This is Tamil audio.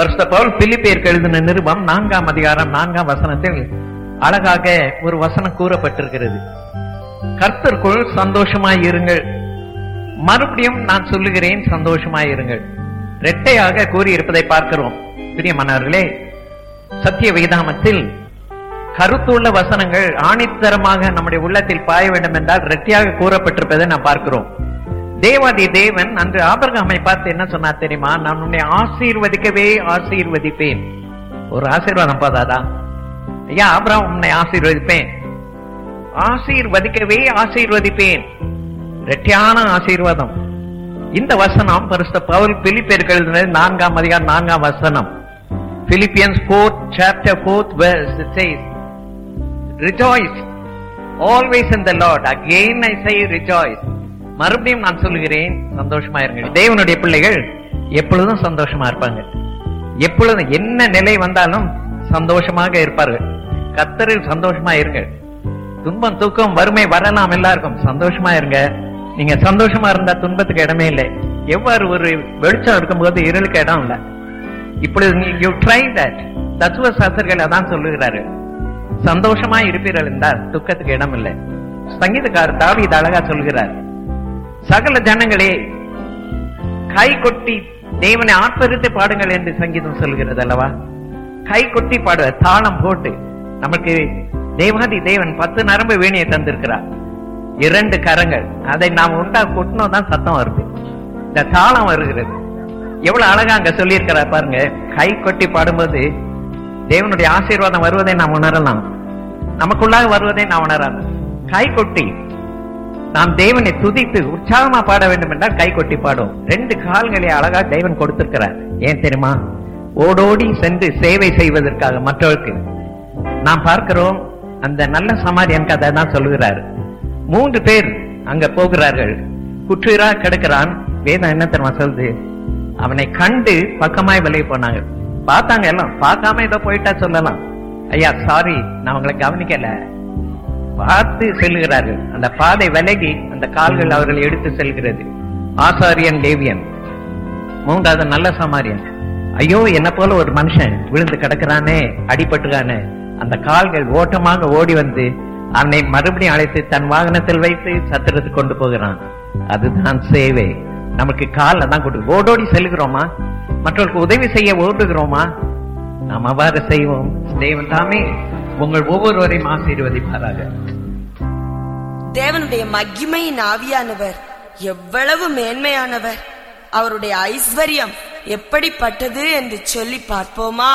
பரிசுத்த பவுல் பிலிப்பியருக்கு எழுதின நிருபம் நான்காம் அதிகாரம் நான்காம் வசனத்தில் அழகாக ஒரு வசனம் கூறப்பட்டிருக்கிறது கர்த்தருக்குள் சந்தோஷமாய் இருங்கள் மறுபடியும் நான் சொல்லுகிறேன் சந்தோஷமாய் இருங்கள் இரட்டையாக கூறியிருப்பதை பார்க்கிறோம் பிரியமானவர்களே சத்திய வேதாமத்தில் கருத்துள்ள வசனங்கள் ஆணித்தரமாக நம்முடைய உள்ளத்தில் பாய வேண்டும் என்றால் இரட்டையாக கூறப்பட்டிருப்பதை நாம் பார்க்கிறோம் தேவாதி தேவன் அன்று ஆபரகாமை பார்த்து என்ன சொன்னார் தெரியுமா நான் உன்னை ஆசீர்வதிக்கவே ஆசீர்வதிப்பேன் ஒரு ஆசீர்வாதம் போதாதா ஐயா ஆபராம் உன்னை ஆசீர்வதிப்பேன் ஆசீர்வதிக்கவே ஆசீர்வதிப்பேன் இரட்டையான ஆசீர்வாதம் இந்த வசனம் பரிசுத்த பவுல் பிலிப்பியர்கள் எழுதினது நான்காம் அதிகாரம் நான்காம் வசனம் Philippians fourth chapter fourth verse it says rejoice always in the lord again i say rejoice மறுபடியும் நான் சொல்லுகிறேன் சந்தோஷமா இருங்கள் தேவனுடைய பிள்ளைகள் எப்பொழுதும் சந்தோஷமா இருப்பாங்க எப்பொழுதும் என்ன நிலை வந்தாலும் சந்தோஷமாக இருப்பார்கள் கத்தரில் சந்தோஷமா இருங்கள் துன்பம் தூக்கம் வறுமை வரலாம் எல்லாருக்கும் சந்தோஷமா இருங்க நீங்க சந்தோஷமா இருந்தா துன்பத்துக்கு இடமே இல்லை எவ்வாறு ஒரு வெளிச்சம் இருக்கும்போது இருளுக்கு இடம் இல்லை இப்பொழுது யூ ட்ரை தட் தத்துவ சாஸ்திரர்கள் அதான் சொல்லுகிறாரு சந்தோஷமா இருப்பீர்கள் என்றால் துக்கத்துக்கு இடம் இல்லை சங்கீதக்காரர் தாவி இது அழகா சொல்கிறார் சகல ஜனங்களே கை கொட்டி தேவனை ஆர்ப்பரித்து பாடுங்கள் என்று சங்கீதம் சொல்கிறது அல்லவா கை கொட்டி பாடு தாளம் போட்டு நமக்கு தேவாதி தேவன் பத்து நரம்பு வேணியை தந்திருக்கிறார் இரண்டு கரங்கள் அதை நாம் உண்டா கொட்டினோம் தான் சத்தம் வருது இந்த தாளம் வருகிறது எவ்வளவு அழகா அங்க சொல்லியிருக்கிறார் பாருங்க கை கொட்டி பாடும்போது தேவனுடைய ஆசீர்வாதம் வருவதை நாம் உணரலாம் நமக்குள்ளாக வருவதை நாம் உணரலாம் கை கொட்டி நாம் தேவனை துதித்து உற்சாகமா பாட வேண்டும் என்றால் கை கொட்டி பாடும் ரெண்டு கால்களை அழகா தேவன் கொடுத்திருக்கிறார் ஏன் தெரியுமா ஓடோடி சென்று சேவை செய்வதற்காக மற்றவருக்கு நாம் பார்க்கிறோம் அந்த நல்ல சமாரியன் கதை தான் சொல்லுகிறார் மூன்று பேர் அங்க போகிறார்கள் குற்றுரா கிடக்கிறான் வேதம் என்ன தெரியுமா சொல்லுது அவனை கண்டு பக்கமாய் விலகி போனாங்க பார்த்தாங்க எல்லாம் பார்க்காம ஏதோ போயிட்டா சொல்லலாம் ஐயா சாரி நான் உங்களை கவனிக்கல பார்த்து செல்கிறார்கள் அந்த பாதை விலகி அந்த கால்கள் அவர்கள் எடுத்து செல்கிறது ஆசாரியன் லேவியன் மூன்றாவது நல்ல சமாரியன் ஐயோ என்ன போல ஒரு மனுஷன் விழுந்து கிடக்கிறானே அடிபட்டுறானே அந்த கால்கள் ஓட்டமாக ஓடி வந்து அவனை மறுபடியும் அழைத்து தன் வாகனத்தில் வைத்து சத்திரத்துக்கு கொண்டு போகிறான் அதுதான் சேவை நமக்கு கால தான் கொடு ஓடோடி செல்கிறோமா மற்றவர்களுக்கு உதவி செய்ய ஓடுகிறோமா நாம் அவ்வாறு செய்வோம் தேவன் தாமே உங்கள் ஒவ்வொருவரையும் ஆசீர்வதிப்பாராக தேவனுடைய மகிமையின் ஆவியானவர் எவ்வளவு மேன்மையானவர் அவருடைய ஐஸ்வர்யம் எப்படிப்பட்டது என்று சொல்லி பார்ப்போமா